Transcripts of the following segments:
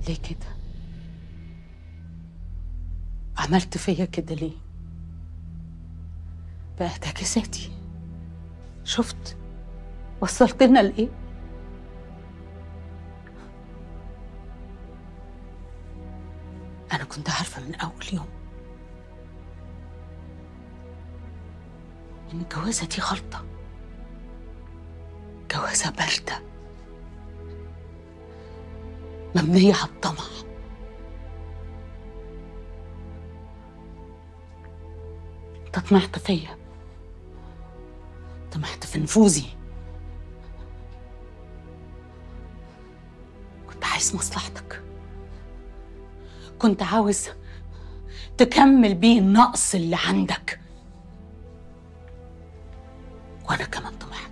ليه كده عملت فيا كده ليه بقت عكساتي شفت وصلتنا لايه انا كنت عارفه من اول يوم ان الجوازه دي غلطه جوازه بارده مبنيه على الطمع انت طمعت فيا طمعت في نفوذي كنت عايز مصلحتك كنت عاوز تكمل بيه النقص اللي عندك وانا كمان طمعت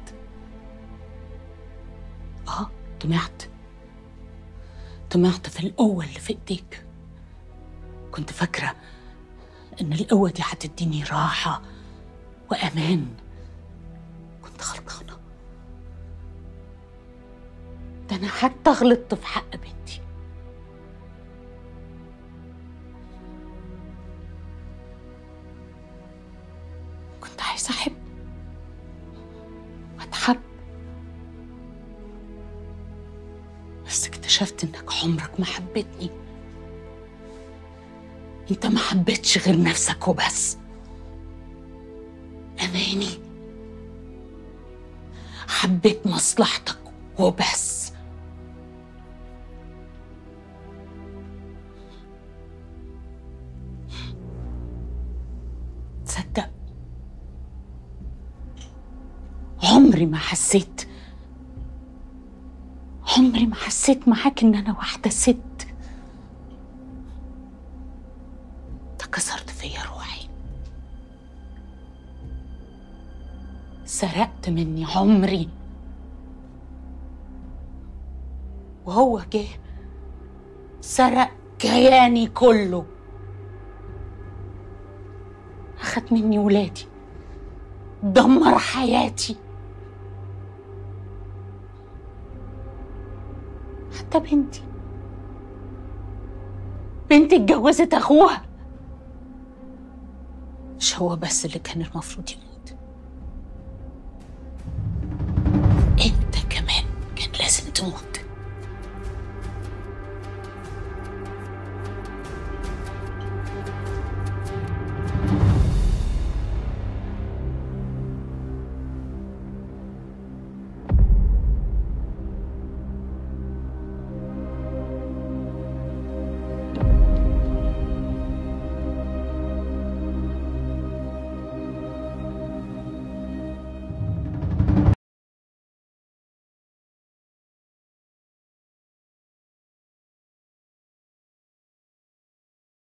اه طمعت طمعت في القوة اللي في ايديك كنت فاكرة ان القوة دي هتديني راحة وامان كنت غلطانة ده انا حتى غلطت في حق بنتي كنت عايزة احب واتحب بس اكتشفت انك عمرك ما حبيتني انت ما حبيتش غير نفسك وبس اناني حبيت مصلحتك وبس تصدق عمري ما حسيت عمري ما حسيت معاك ان انا واحده ست انت كسرت فيا روحي سرقت مني عمري وهو جه سرق كياني كله اخد مني ولادي دمر حياتي حتى بنتي بنتي اتجوزت اخوها مش هو بس اللي كان المفروض يموت انت كمان كان لازم تموت